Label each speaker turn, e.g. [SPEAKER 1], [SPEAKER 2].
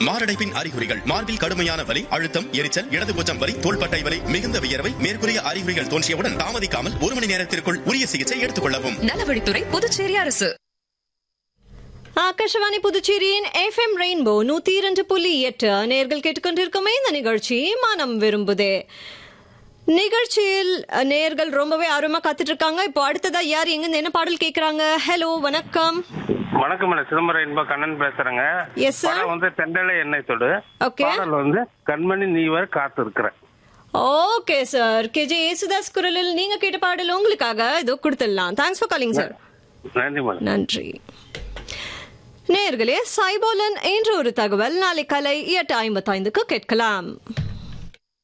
[SPEAKER 1] மாரடைப்பின் அறிகுறிகள் மார்பில் கடுமையான வலி அழுத்தம் எரிச்சல் இடதுபூச்சம் வலி தோள்பட்டை வலி மிகுந்த வியர்வை மேற்கூறிய அறிகுறிகள் தோன்றியவுடன் தாமதிக்காமல் ஒரு மணி நேரத்திற்குள் உரிய சிகிச்சை எடுத்துக் கொள்ளவும்
[SPEAKER 2] நலவழித்துறை புதுச்சேரி அரசு
[SPEAKER 3] ஆகாஷவாணி புதுச்சேரியின் எஃப்எம் ரெயின்போ நூத்தி இரண்டு புள்ளி எட்டு நேர்கள் கேட்டுக்கொண்டிருக்குமே இந்த நிகழ்ச்சி மனம் விரும்புதே நிகழ்ச்சியில் நேர்கள் ரொம்பவே ஆர்வமா காத்துட்டு இருக்காங்க இப்போ அடுத்ததா யார் எங்க என்ன பாடல் கேக்குறாங்க ஹலோ வணக்கம்
[SPEAKER 4] வணக்கம் மேடம் சிதம்பரம் இன்ப கண்ணன் பேசுறேங்க
[SPEAKER 3] Yes, sir.
[SPEAKER 4] படம் வந்து தெண்டலை எண்ணெய் தொடு
[SPEAKER 3] Okay.
[SPEAKER 4] பாடல் வந்து கண்மணி நீ வர காத்து இருக்கிறேன்
[SPEAKER 3] ஓகே சார் கேஜே யேசுதாஸ் குரலில் நீங்க கேட்ட பாடல் உங்களுக்காக இதோ கொடுத்துடலாம் தேங்க்ஸ் ஃபார் காலிங் சார்
[SPEAKER 4] நன்றி மேடம்
[SPEAKER 3] நன்றி நேர்களே சைபோலன் என்ற ஒரு தகவல் நாளை காலை எட்டு ஐம்பத்தைந்துக்கு கேட்கலாம்